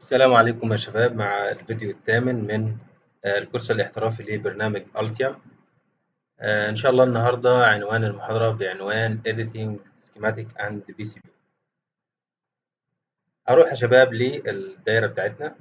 السلام عليكم يا شباب مع الفيديو الثامن من آه، الكورس الاحترافي لبرنامج Altium آه، إن شاء الله النهاردة عنوان المحاضرة بعنوان Editing Schematic and PCB هروح يا شباب للدايرة بتاعتنا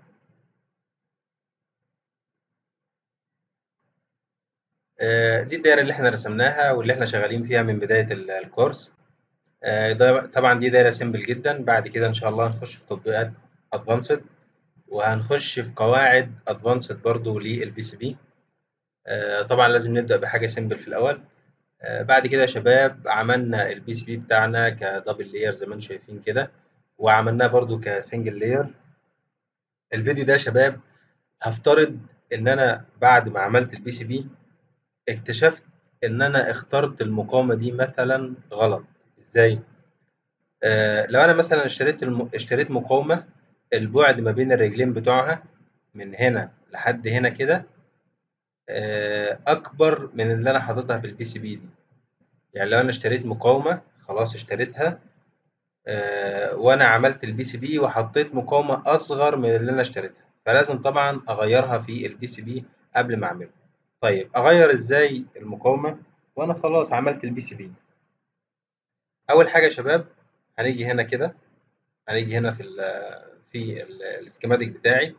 آه، دي الدايرة اللي احنا رسمناها واللي احنا شغالين فيها من بداية ال- الكورس ده- طبعا دي دايرة سيمبل جدا بعد كده إن شاء الله هنخش في تطبيقات Advanced وهنخش في قواعد Advanced برضو للبي سي بي طبعا لازم نبدأ بحاجة سيمبل في الأول آه، بعد كده يا شباب عملنا البي سي بي بتاعنا كدبل لاير زي ما انتم شايفين كده وعملناه برضو كسنجل لاير الفيديو ده يا شباب هفترض ان انا بعد ما عملت البي سي بي اكتشفت ان انا اخترت المقاومة دي مثلا غلط ازاي آه لو انا مثلا اشتريت الم... اشتريت مقاومة البعد ما بين الرجلين بتوعها من هنا لحد هنا كده آه اكبر من اللي انا حاططها في البي سي بي دي يعني لو انا اشتريت مقاومة خلاص اشتريتها آه، وانا عملت البي سي بي وحطيت مقاومة اصغر من اللي انا اشتريتها فلازم طبعا اغيرها في البي سي بي قبل ما اعمله طيب اغير ازاي المقاومة وانا خلاص عملت البي سي بي اول حاجة يا شباب هنيجي هنا كده هنيجي هنا في ال في السكيماتيك بتاعي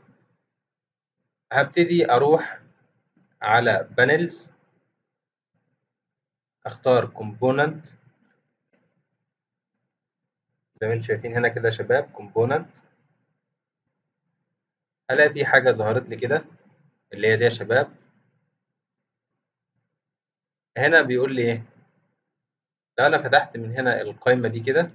هبتدي اروح على بانلز اختار كومبوننت زي ما انتم شايفين هنا كده يا شباب كومبوننت هلاقي في حاجة ظهرت لي كده اللي هي دي يا شباب هنا بيقول لي ايه لو انا فتحت من هنا القائمة دي كده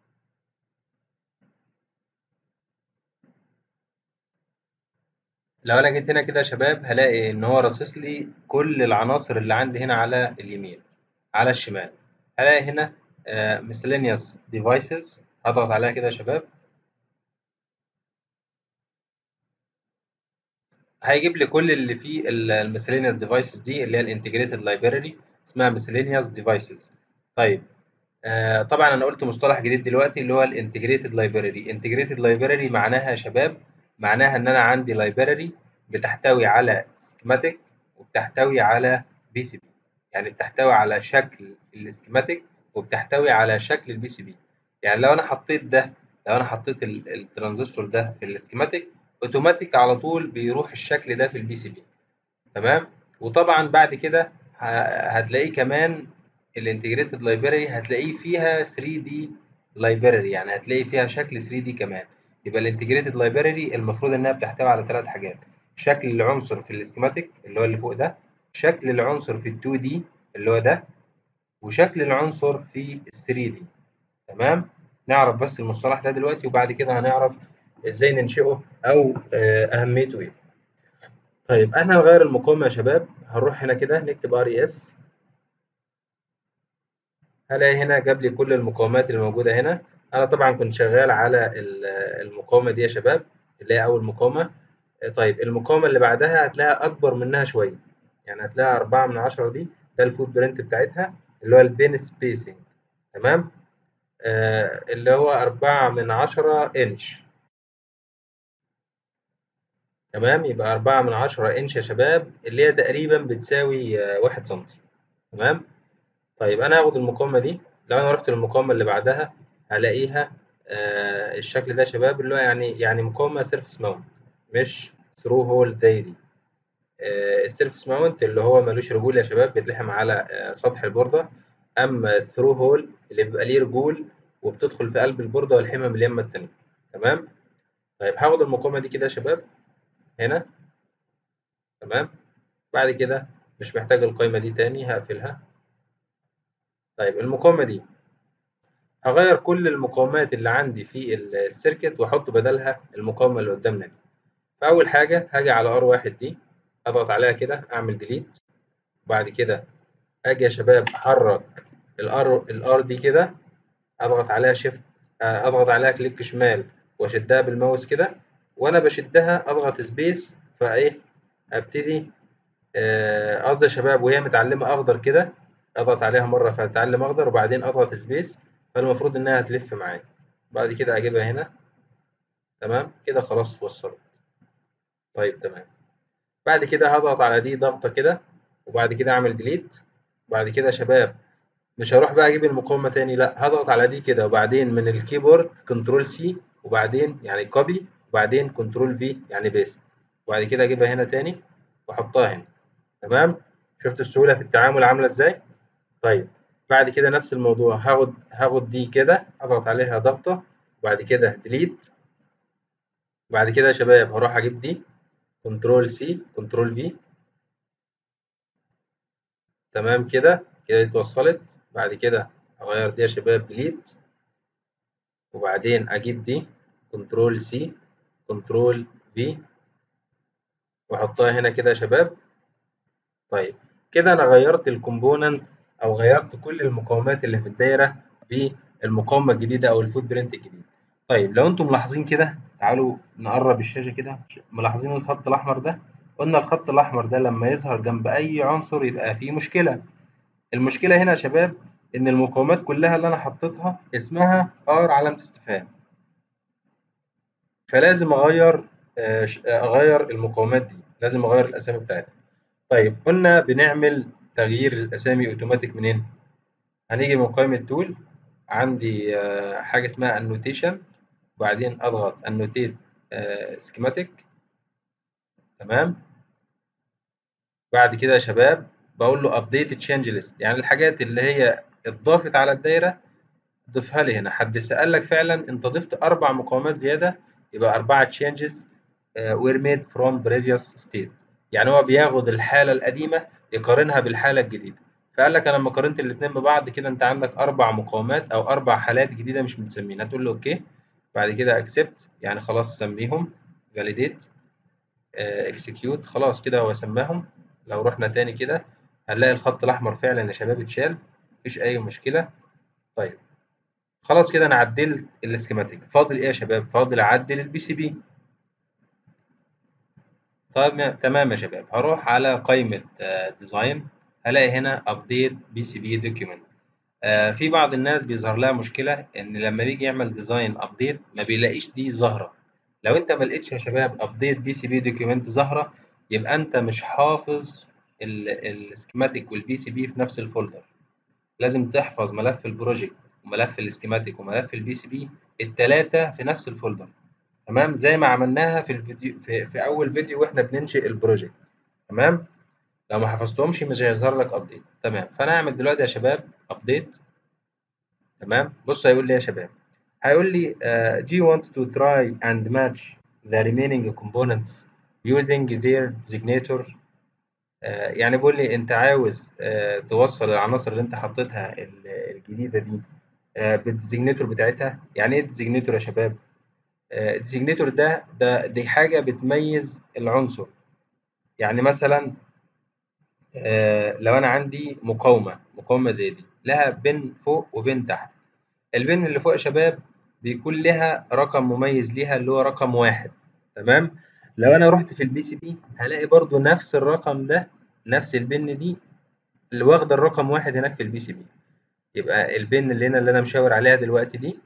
لو انا جيت هنا كده يا شباب هلاقي ان هو راصص لي كل العناصر اللي عندي هنا على اليمين على الشمال هلاقي هنا آه، miscellaneous devices هضغط عليها كده يا شباب هيجيب لي كل اللي فيه ال miscellaneous devices دي اللي هي الانتجريتد library اسمها miscellaneous devices طيب آه، طبعا انا قلت مصطلح جديد دلوقتي اللي هو الانتجريتد لايبراري انتجريتد لايبراري معناها يا شباب معناها ان انا عندي لايبراري بتحتوي على سكيماتيك وبتحتوي على بي سي بي يعني بتحتوي على شكل السكيماتيك وبتحتوي على شكل البي سي بي يعني لو انا حطيت ده لو انا حطيت ال- الترانزستور ده في السكيماتيك اوتوماتيك على طول بيروح الشكل ده في البي سي بي تمام وطبعا بعد كده ه- هتلاقيه كمان الانتجريتد لايبراري هتلاقيه فيها 3 دي لايبراري يعني هتلاقي فيها شكل 3 دي كمان يبقى الانتجريتد لايبراري المفروض انها بتحتوي على ثلاث حاجات شكل العنصر في السكيماتيك اللي هو اللي فوق ده شكل العنصر في ال 2 دي اللي هو ده وشكل العنصر في ال 3 دي تمام نعرف بس المصطلح ده دلوقتي وبعد كده هنعرف ازاي ننشئه او آه، اهميته ايه طيب احنا هنغير المقاومة يا شباب هنروح هنا كده نكتب ار اس هلاقي هنا جاب لي كل المقاومات اللي موجودة هنا انا طبعا كنت شغال على ال- المقاومة دي يا شباب اللي هي اول مقاومة طيب المقاومة اللي بعدها هتلاقيها اكبر منها شوية يعني هتلاقيها أربعة من عشرة دي ده الفوت برنت بتاعتها اللي هو البين سبيسنج تمام آه اللي هو أربعة من عشرة انش تمام يبقى أربعة من عشرة انش يا شباب اللي هي تقريبا بتساوي آه، واحد سنتي تمام طيب انا هاخد المقاومه دي لو انا رحت للمقاومه اللي بعدها هلاقيها آه الشكل ده يا شباب اللي هو يعني يعني مقاومه سيرفس ماونت مش ثرو هول زي دي آه السيرفس ماونت اللي هو ملوش رجول يا شباب بيتلحم على آه سطح البورده اما الثرو هول اللي بيبقى ليه رجول وبتدخل في قلب البورده والحمى من اليمه التانيه تمام طيب هاخد المقاومه دي كده يا شباب هنا تمام بعد كده مش محتاج القايمه دي تاني هقفلها طيب المقاومه دي هغير كل المقاومات اللي عندي في السيركت واحط بدلها المقاومه اللي قدامنا دي فاول حاجه هاجي على ار واحد دي اضغط عليها كده اعمل ديليت وبعد كده اجي يا شباب احرك الار الار دي كده اضغط عليها شيفت اضغط عليها كليك شمال واشدها بالماوس كده وانا بشدها اضغط سبيس فايه ابتدي آه، قصدي يا شباب وهي متعلمه اخضر كده اضغط عليها مره فتتعلم اخضر وبعدين اضغط سبيس فالمفروض انها تلف معايا بعد كده اجيبها هنا تمام كده خلاص وصلت طيب تمام بعد كده هضغط على دي ضغطة كده وبعد كده اعمل ديليت وبعد كده يا شباب مش هروح بقى اجيب المقاومة تاني لا هضغط على دي كده وبعدين من الكيبورد كنترول سي وبعدين يعني كوبي وبعدين كنترول في يعني بيست وبعد كده اجيبها هنا تاني واحطها هنا تمام شفت السهولة في التعامل عاملة ازاي طيب بعد كده نفس الموضوع هاخد هاخد دي كده اضغط عليها ضغطة وبعد كده ديليت بعد كده يا شباب هروح اجيب دي كنترول سي كنترول في تمام كده كده اتوصلت بعد كده اغير دي يا شباب ديليت وبعدين اجيب دي كنترول سي كنترول في واحطها هنا كده يا شباب طيب كده انا غيرت الكومبوننت او غيرت كل المقاومات اللي في الدايره بالمقاومه الجديده او الفوت برنت الجديد طيب لو انتم ملاحظين كده تعالوا نقرب الشاشه كده ملاحظين الخط الاحمر ده قلنا الخط الاحمر ده لما يظهر جنب اي عنصر يبقى فيه مشكله المشكله هنا يا شباب ان المقاومات كلها اللي انا حطيتها اسمها ار علامه استفهام فلازم اغير اغير المقاومات دي لازم اغير الاسامي بتاعتها طيب قلنا بنعمل تغيير الاسامي اوتوماتيك منين هنيجي من قائمه تول عندي حاجه اسمها انوتيشن وبعدين اضغط انوتيت سكيماتيك تمام بعد كده يا شباب بقول له ابديت تشينج ليست يعني الحاجات اللي هي اتضافت على الدايره ضيفها لي هنا حد سأل لك فعلا انت ضفت اربع مقاومات زياده يبقى اربعه تشينجز were made from previous state يعني هو بياخد الحاله القديمه يقارنها بالحاله الجديده فقال لك انا لما قارنت الاثنين ببعض كده انت عندك اربع مقاومات او اربع حالات جديده مش متسمين هتقول له اوكي بعد كده اكسبت يعني خلاص سميهم فاليديت اكسكيوت خلاص كده هو سماهم لو رحنا تاني كده هنلاقي الخط الاحمر فعلا يا شباب اتشال مفيش اي مشكله طيب خلاص كده انا عدلت السكيماتيك فاضل ايه يا شباب فاضل اعدل البي سي بي طيب تمام يا شباب هروح على قائمه ديزاين هلاقي هنا ابديت بي سي بي دوكيومنت في بعض الناس بيظهر لها مشكله ان لما بيجي يعمل ديزاين ابديت ما بيلاقيش دي ظاهره لو انت ما لقيتش يا شباب ابديت بي سي بي دوكيومنت ظاهره يبقى انت مش حافظ السكيماتيك والبي سي بي في نفس الفولدر لازم تحفظ ملف البروجكت وملف السكيماتيك وملف البي سي بي التلاتة في نفس الفولدر تمام زي ما عملناها في الفيديو في, في اول فيديو واحنا بننشئ البروجكت تمام لو ما حفظتهمش مش هيظهر لك ابديت تمام فانا هعمل دلوقتي يا شباب ابديت تمام بص هيقول لي يا شباب هيقول لي uh, do you want to try and match the remaining components using their designator uh, يعني بيقول لي انت عاوز uh, توصل العناصر اللي انت حطيتها الجديده دي بالديزيجنيتور بتاعتها يعني ايه الديزيجنيتور يا شباب الديزيجنيتور ده ده دي حاجه بتميز العنصر يعني مثلا لو انا عندي مقاومه مقاومه زي دي لها بن فوق وبن تحت البن اللي فوق يا شباب بيكون لها رقم مميز ليها اللي هو رقم واحد تمام لو انا رحت في البي سي بي هلاقي برضو نفس الرقم ده نفس البن دي اللي واخده الرقم واحد هناك في البي سي بي يبقى البن اللي هنا اللي انا مشاور عليها دلوقتي دي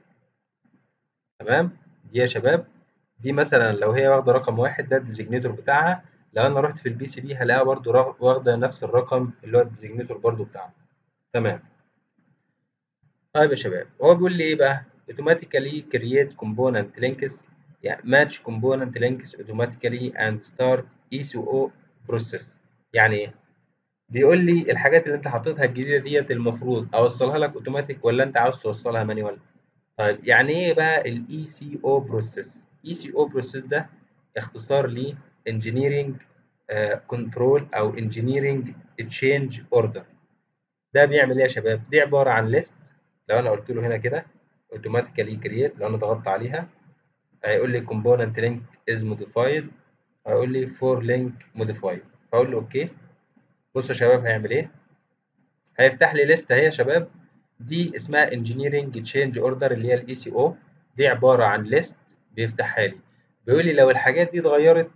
تمام دي يا شباب دي مثلا لو هي واخده رقم واحد ده الديزيجنيتور بتاعها لو انا رحت في البي سي بي هلاقيها برضو واخده نفس الرقم اللي هو الديزيجنيتور برضو بتاعها تمام طيب يا شباب هو بيقول لي ايه بقى automatically create component links يعني match component links automatically and start ECO process يعني ايه بيقول لي الحاجات اللي انت حطيتها الجديده ديت المفروض اوصلها لك اوتوماتيك ولا انت عاوز توصلها مانيوال طيب يعني ايه بقى الاي سي او بروسيس اي سي او بروسيس ده اختصار ل engineering كنترول uh, او engineering change order ده بيعمل ايه يا شباب دي عباره عن ليست لو انا قلت له هنا كده automatically create لو انا ضغطت عليها هيقول لي component link is modified هيقول لي for link modified فاقول له اوكي بصوا يا شباب هيعمل ايه هيفتح لي ليست اهي يا شباب دي اسمها engineering change order اللي هي الاي سي او دي عباره عن ليست بيفتحها لي بيقول لي لو الحاجات دي اتغيرت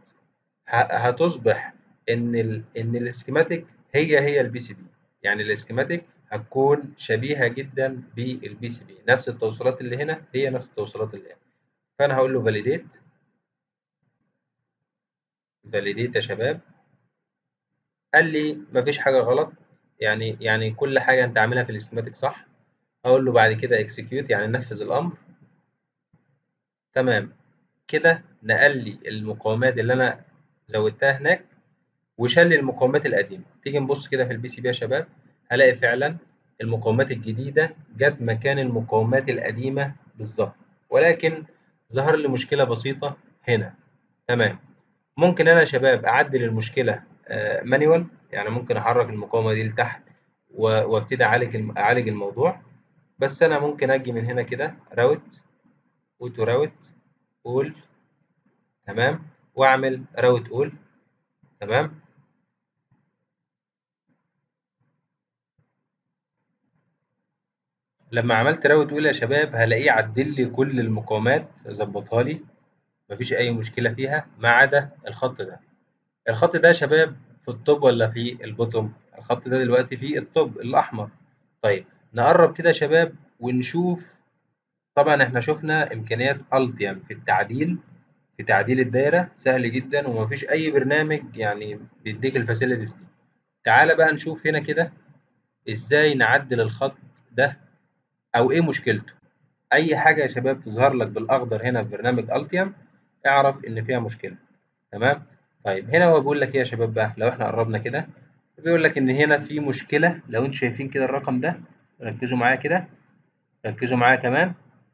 هتصبح ان ال ان السكيماتيك هي هي البي سي بي يعني السكيماتيك هتكون شبيهه جدا بالبي سي بي نفس التوصيلات اللي هنا هي نفس التوصيلات اللي هنا فانا هقول له validate فاليديت يا شباب قال لي مفيش حاجة غلط يعني يعني كل حاجة أنت عاملها في السكيماتيك صح أقول له بعد كده اكسكيوت يعني نفذ الأمر تمام كده نقل لي المقاومات اللي أنا زودتها هناك وشال لي المقاومات القديمة تيجي نبص كده في البي سي بي يا شباب هلاقي فعلا المقاومات الجديدة جت مكان المقاومات القديمة بالظبط ولكن ظهر لي مشكلة بسيطة هنا تمام ممكن أنا يا شباب أعدل المشكلة مانيوال يعني ممكن أحرك المقاومة دي لتحت وابتدي أعالج أعالج الموضوع بس أنا ممكن أجي من هنا كده راوت أوتو راوت أول تمام وأعمل راوت أول تمام لما عملت راوت أول يا شباب هلاقيه عدل لي كل المقاومات ظبطها لي مفيش أي مشكلة فيها ما عدا الخط ده الخط ده يا شباب في التوب ولا في البوتوم الخط ده دلوقتي في التوب الأحمر طيب نقرب كده يا شباب ونشوف طبعا احنا شفنا إمكانيات ألتيم في التعديل في تعديل الدايرة سهل جدا ومفيش أي برنامج يعني بيديك الفاسيلتيز دي تعالى بقى نشوف هنا كده إزاي نعدل الخط ده أو إيه مشكلته أي حاجة يا شباب تظهر لك بالأخضر هنا في برنامج ألتيم اعرف إن فيها مشكلة تمام طيب هنا هو بيقول لك ايه يا شباب بقى لو احنا قربنا كده بيقول لك ان هنا في مشكله لو انتوا شايفين كده الرقم ده ركزوا معايا كده ركزوا معايا كمان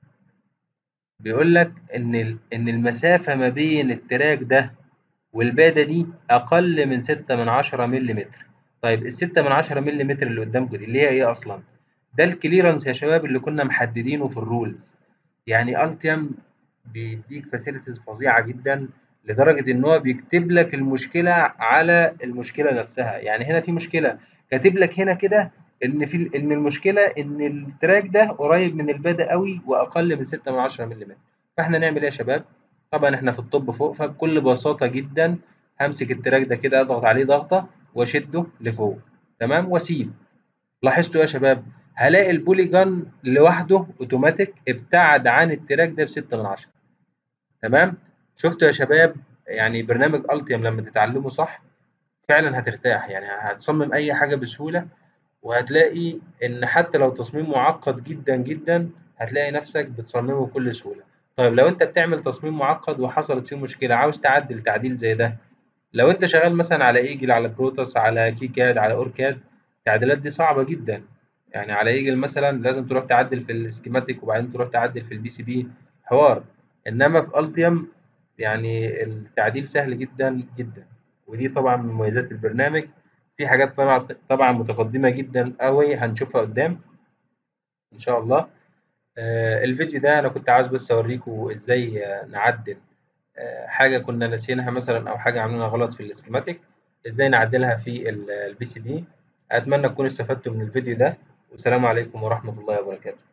بيقول لك ان ان المسافه ما بين التراك ده والباده دي اقل من 6 من 10 ملم طيب ال 6 من 10 ملم اللي قدامكم دي اللي هي ايه اصلا ده الكليرنس يا شباب اللي كنا محددينه في الرولز يعني التيم بيديك فاسيلتيز فظيعه جدا لدرجة إن هو بيكتب لك المشكلة على المشكلة نفسها، يعني هنا في مشكلة كاتب لك هنا كده إن في إن المشكلة إن التراك ده قريب من البادئ قوي وأقل من 6 من 10 ملم، فإحنا نعمل إيه يا شباب؟ طبعًا إحنا في الطب فوق فبكل بساطة جدًا همسك التراك ده كده أضغط عليه ضغطة وأشده لفوق تمام وأسيب. لاحظتوا يا شباب؟ هلاقي البوليجون لوحده أوتوماتيك ابتعد عن التراك ده ب 6 من 10 تمام؟ شفتوا يا شباب يعني برنامج التيم لما تتعلمه صح فعلا هترتاح يعني هتصمم اي حاجه بسهوله وهتلاقي ان حتى لو تصميم معقد جدا جدا هتلاقي نفسك بتصممه بكل سهوله طيب لو انت بتعمل تصميم معقد وحصلت فيه مشكله عاوز تعدل تعديل زي ده لو انت شغال مثلا على ايجل على بروتوس على كيكاد على اوركاد التعديلات دي صعبه جدا يعني على ايجل مثلا لازم تروح تعدل في السكيماتيك وبعدين تروح تعدل في البي سي بي حوار انما في التيم يعني التعديل سهل جدا جدا ودي طبعا من مميزات البرنامج في حاجات طبعا طبعا متقدمه جدا قوي هنشوفها قدام ان شاء الله آه الفيديو ده انا كنت عاوز بس اوريكم ازاي نعدل آه حاجه كنا ناسينها مثلا او حاجه عاملينها غلط في السكيماتيك ازاي نعدلها في البي سي بي اتمنى تكونوا استفدتوا من الفيديو ده والسلام عليكم ورحمه الله وبركاته